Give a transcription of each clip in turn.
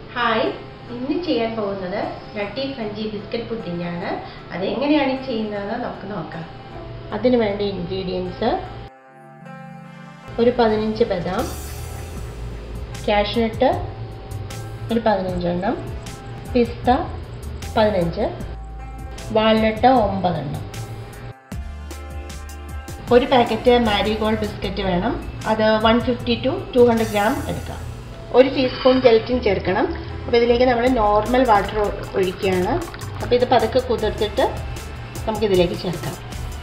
hi ഇന്ന് ചെയ്യാൻ പോകുന്നത് നട്ടി ക്രഞ്ചി ബിസ്ക്കറ്റ് പുഡിംഗ് ആണ് അത് എങ്ങനെയാണ് ചെയ്യുന്നതെന്ന് നമുക്ക് നോക്കാം അതിന് വേണ്ട ഇൻഗ്രീഡിയൻസ് ഒരു പതിനഞ്ച് ബദാം കാഷ്നട്ട് ഒരു പതിനഞ്ചെണ്ണം പിസ്ത പതിനഞ്ച് വാൾനട്ട് ഒമ്പതെണ്ണം ഒരു പാക്കറ്റ് മാരിഗോൾഡ് ബിസ്ക്കറ്റ് വേണം അത് one fifty to two hundred gram എടുക്കാം ഒരു ടീസ്പൂൺ ജെലറ്റിൻ ചേർക്കണം അപ്പോൾ ഇതിലേക്ക് നമ്മൾ നോർമൽ വാട്ടർ ഒഴിക്കുകയാണ് അപ്പോൾ ഇത് പതുക്കെ കുതിർത്തിട്ട് നമുക്കിതിലേക്ക് ചേർക്കാം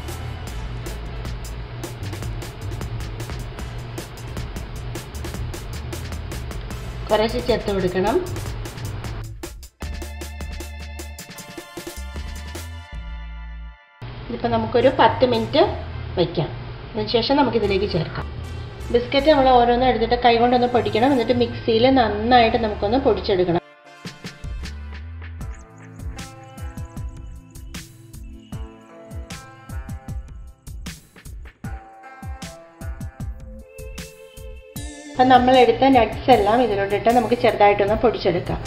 കുറേശ്ശെ ചേർത്ത് കൊടുക്കണം ഇതിപ്പോൾ നമുക്കൊരു പത്ത് മിനിറ്റ് വയ്ക്കാം അതിനുശേഷം നമുക്കിതിലേക്ക് ചേർക്കാം ബിസ്ക്കറ്റ് നമ്മൾ ഓരോന്നും എടുത്തിട്ട് കൈകൊണ്ടൊന്ന് പൊടിക്കണം എന്നിട്ട് മിക്സിയിൽ നന്നായിട്ട് നമുക്കൊന്ന് പൊടിച്ചെടുക്കണം അപ്പം നമ്മൾ എടുത്ത നട്ട്സ് എല്ലാം ഇതിലോട്ടിട്ട് നമുക്ക് ചെറുതായിട്ടൊന്ന് പൊടിച്ചെടുക്കാം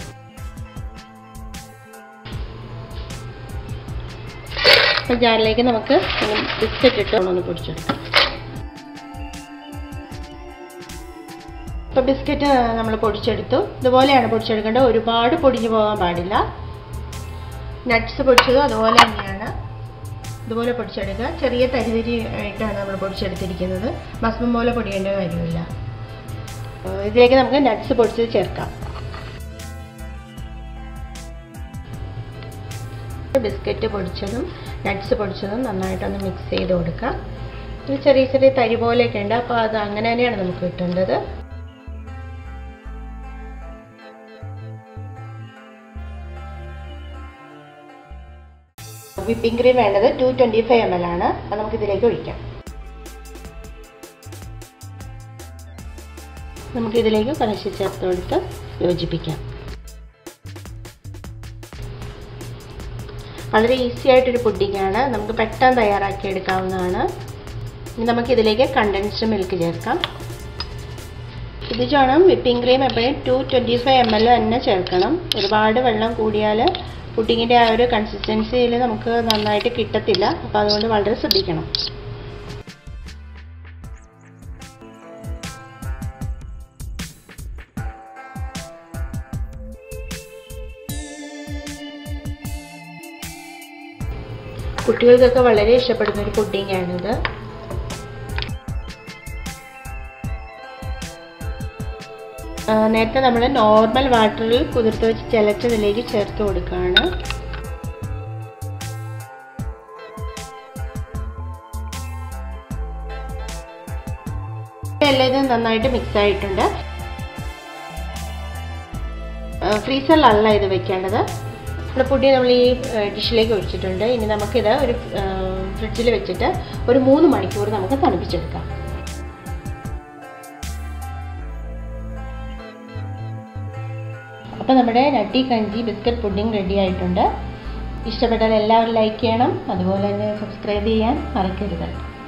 അപ്പം ജാറിലേക്ക് നമുക്ക് ബിസ്ക്കറ്റ് ഇട്ട് ഒന്ന് പൊടിച്ചെടുക്കാം ഇപ്പോൾ ബിസ്ക്കറ്റ് നമ്മൾ പൊടിച്ചെടുത്തു ഇതുപോലെയാണ് പൊടിച്ചെടുക്കേണ്ടത് ഒരുപാട് പൊടിഞ്ഞു പോകാൻ പാടില്ല നട്ട്സ് പൊടിച്ചതും അതുപോലെ തന്നെയാണ് ഇതുപോലെ പൊടിച്ചെടുക്കുക ചെറിയ തരിതരി ആയിട്ടാണ് നമ്മൾ പൊടിച്ചെടുത്തിരിക്കുന്നത് ഭസ്മം പോലെ പൊടിയേണ്ട കാര്യമില്ല ഇതിലേക്ക് നമുക്ക് നട്ട്സ് പൊടിച്ചത് ചേർക്കാം ബിസ്ക്കറ്റ് പൊടിച്ചതും നട്ട്സ് പൊടിച്ചതും നന്നായിട്ടൊന്ന് മിക്സ് ചെയ്ത് കൊടുക്കാം ഇത് ചെറിയ ചെറിയ തരി പോലെയൊക്കെ ഉണ്ട് അപ്പോൾ അത് അങ്ങനെ തന്നെയാണ് നമുക്ക് കിട്ടേണ്ടത് വിപ്പിംഗ് ക്രീം വേണ്ടത് two twenty five M L ആണ് അത് നമുക്ക് ഇതിലേക്ക് ഒഴിക്കാം നമുക്ക് ഇതിലേക്ക് കുറച്ച് ചേർത്ത് കൊടുത്ത് യോജിപ്പിക്കാം വളരെ ഈസി ആയിട്ടൊരു പുഡിങ്ങാണ് നമുക്ക് പെട്ടെന്ന് തയ്യാറാക്കി എടുക്കാവുന്നതാണ് ഇനി നമുക്ക് ഇതിലേക്ക് കണ്ടൻസ്ഡ് മിൽക്ക് ചേർക്കാം ഇത് വേണം വിപ്പിംഗ് ക്രീം എപ്പോഴും two twenty five M L തന്നെ ചേർക്കണം ഒരുപാട് വെള്ളം കൂടിയാൽ പുഡിങ്ങിൻ്റെ ആ ഒരു കൺസിസ്റ്റൻസിയിൽ നമുക്ക് നന്നായിട്ട് കിട്ടത്തില്ല അപ്പോൾ അതുകൊണ്ട് വളരെ ശ്രദ്ധിക്കണം കുട്ടികൾക്കൊക്കെ വളരെ ഇഷ്ടപ്പെടുന്ന ഒരു പുഡിംഗ് ആണിത് നേരത്തെ നമ്മൾ നോർമൽ വാട്ടറിൽ കുതിർത്ത് വെച്ച് ചിലച്ചതിലേക്ക് ചേർത്ത് കൊടുക്കുകയാണ് എല്ലാം ഇത് നന്നായിട്ട് മിക്സ് ആയിട്ടുണ്ട് ഫ്രീസറിലല്ല ഇത് വെക്കേണ്ടത് നമ്മുടെ പൊടി നമ്മൾ ഈ ഡിഷിലേക്ക് ഒഴിച്ചിട്ടുണ്ട് ഇനി നമുക്കിത് ഒരു ഫ്രിഡ്ജിൽ വെച്ചിട്ട് ഒരു മൂന്ന് മണിക്കൂർ നമുക്ക് തണുപ്പിച്ചെടുക്കാം അപ്പോൾ നമ്മുടെ നട്ടി കഞ്ചി ബിസ്ക്കറ്റ് പുഡിംഗ് റെഡി ആയിട്ടുണ്ട് ഇഷ്ടപ്പെട്ടാൽ എല്ലാവരും ലൈക്ക് ചെയ്യണം അതുപോലെ തന്നെ സബ്സ്ക്രൈബ് ചെയ്യാൻ മറക്കരുത്